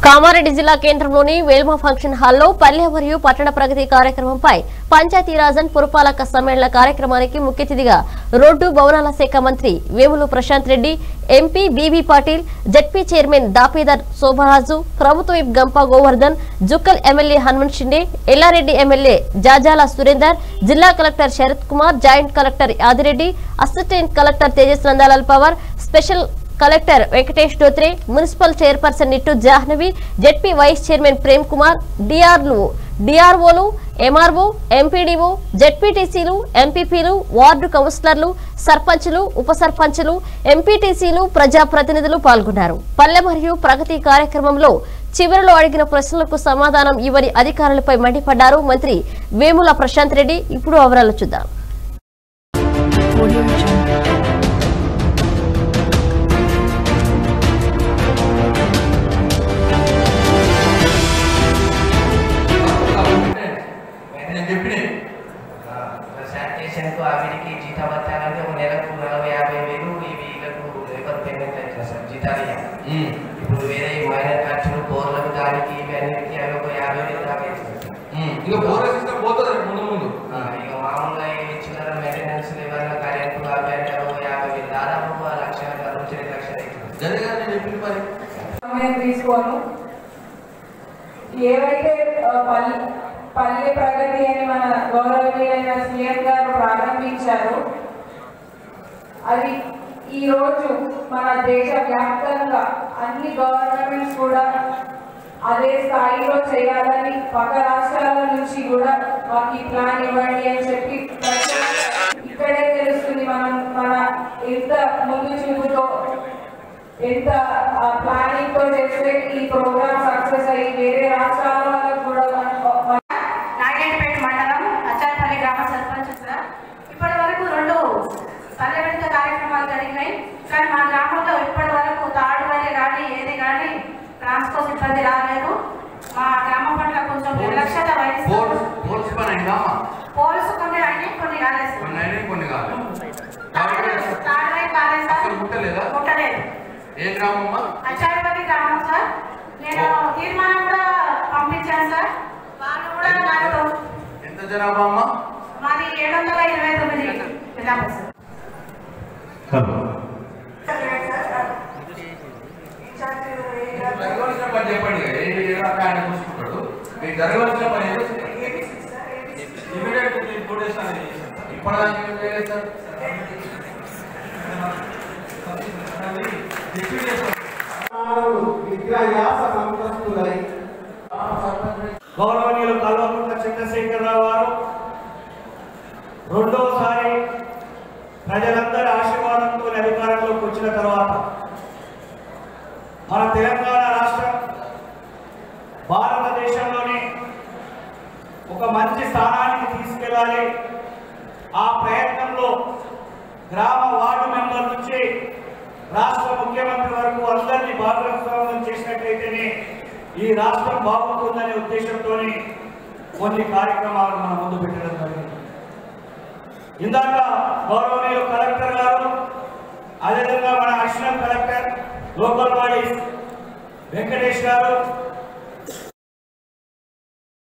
కామారెడ్డి జిల్లా కేంద్రంలోని వేల్మా ఫంక్షన్ హాల్లో పల్లె మరియు పట్టణ ప్రగతి కార్యక్రమంపై పంచాయతీరాజన్ పురపాలక సమ్మేళన కార్యక్రమానికి ముఖ్య అతిథిగా రోడ్డు భవనాల శాఖ మంత్రి Vemula Prashanth Reddy MP B B Patil ZP chairman Dafedar Shobharaju ప్రభుత్వ whip Gampa Govardhan Jukkal MLA Hanumanth Shinde Yellareddy MLA Jajala Surender జిల్లా collector Sharath Kumar joint collector Adireddy assistant collector Tejas Nandlal Pawar special collector Venkatesh Dhotre municipal chairperson Nittu Jahnavi ZP vice chairman Prem Kumar డిఆర్లు డిఆర్ఓలు ఎంఆర్ఓ ఎంపీడీఓ జెడ్పీటీసీలు ఎంపీపీలు వార్డు కౌన్సిలర్లు సర్పంచులు ఉప సర్పంచులు ఎంపీటీసీలు ప్రజాప్రతినిధులు పాల్గొన్నారు పల్లె మరియు ప్రగతి కార్యక్రమంలో చివరిలో అడిగిన ప్రశ్నలకు సమాధానం ఇవ్వని అధికారులపై మండిపడ్డారు మంత్రి వేముల ప్రశాంత్ రెడ్డి ఇప్పుడు వివరాలు చూద్దాం నేను చెప్పినాయి శానిటేషన్కు ఆవిడికి జీతభత్యాలంటే ఒక నెలకు నలభై యాభై వేలు ఈ వీళ్ళకు లేబర్ పేమెంట్ అవుతుంది సార్ జీతాలు ఇవ్వాలి. ఇప్పుడు వేరే మైనర్ ఖర్చులు బోర్లకు దానికి ఇవి అన్నిటికీ అవి ఒక యాభై వేలు దాకా అవుతుంది సార్. ఇంకా బోర్ సిస్టమ్ పోతుంది ముందు ముందు ఆ, ఇక మామూలుగా ఈ చిల్లర మెయింటెనెన్స్ ఏమైనా కరెంటు అవి అంటే ఒక యాభై వేలు దాదాపు ఒక లక్ష నుంచి రెండు లక్షలు అవుతుంది జరిగా నేను చెప్పింది మరి సమయం తీసుకోను ఏవైతే ఆ, పల్లె పల్లె ప్రగతి అని మన గౌరవనీయులైన సీఎం గారు ప్రారంభించారో అది ఈ రోజు మన దేశ వ్యాప్తంగా అన్ని గవర్నమెంట్స్ కూడా అదే స్థాయిలో చేయాలని పక్క రాష్ట్రాల నుంచి కూడా మాకు ఈ ప్లాన్ ఇవ్వండి అని చెప్పి ఇక్కడే తెలుస్తుంది మనం మన ఎంత ముందు చూపుతో ఎంత ప్లానింగ్ తో చేస్తే ఈ ప్రోగ్రామ్ సక్సెస్ అయ్యి వేరే రాష్ట్రాల వాళ్ళకు కూడా మన- మన నాగేడిపేట మండలం అచ్చారపల్లి గ్రామ సర్పంచ్ సార్ ఇప్పటి వరకు రెండు పల్లె విడత కార్యక్రమాలు జరిగినాయి కానీ మా గ్రామంలో ఇప్పటి వరకు తాడు వరి కానీ ఏది కానీ ట్రాన్స్పోర్ట్ సిబ్బంది రాలేదు మా గ్రామం పట్ల కొంచెం నిర్లక్ష్యత వహిస్తారు బోర్డ్స్ బోర్డ్స్ పని అయిందా అమ్మా పోల్స్ కొన్ని అయినాయి కొన్ని కాలేదు సార్. కొన్ని అయినాయి కొన్ని కాదు తాడు తాడు వరి కాలేదు సార్ అసలు ముట్టలేదా ముట్టలేదు ఏ గ్రామం అమ్మా అచ్చారపల్లి గ్రామం సార్ నేను తీర్మానం కూడా పంపించాను సార్ వాళ్ళు కూడా నాకు ఎంత జనాభా అమ్మా మాది ఏడు వందల ఇరవై తొమ్మిది జనాభా సార్ హలో మీకు జరగవలసిన పని చెప్పండి ఇక. ఏంటి ఏ రకంగా ఆయన చూసుకుంటాడు మీకు జరగవలసిన పని ఏదో ఇమీడియట్ ఇప్పటిదాకా ఏం చేయలేదు సార్ విద్యాయాస సంతస్తులై గౌరవనీయులు కల్వకుంట్ల చంద్రశేఖరరావు గారు రెండోసారి ప్రజలందరి ఆశీర్వాదంతో అధికారంలోకి వచ్చిన తర్వాత మన తెలంగాణ రాష్ట్రం భారతదేశంలోనే ఒక మంచి స్థానానికి తీసుకెళ్ళాలి ఆ ప్రయత్నంలో గ్రామ వార్డు మెంబర్ నుంచి రాష్ట్ర ముఖ్యమంత్రి వరకు అందరినీ భాగస్వామ్యం చేసినట్లయితేనే ఈ రాష్ట్రం బాగుంటుందనే ఉద్దేశంతో కొన్ని కార్యక్రమాలను మనం ముందు పెట్టడం జరిగింది ఇందాక గౌరవనీయులు కలెక్టర్ గారు అదేవిధంగా మన additional collector local bodies Venkatesh గారు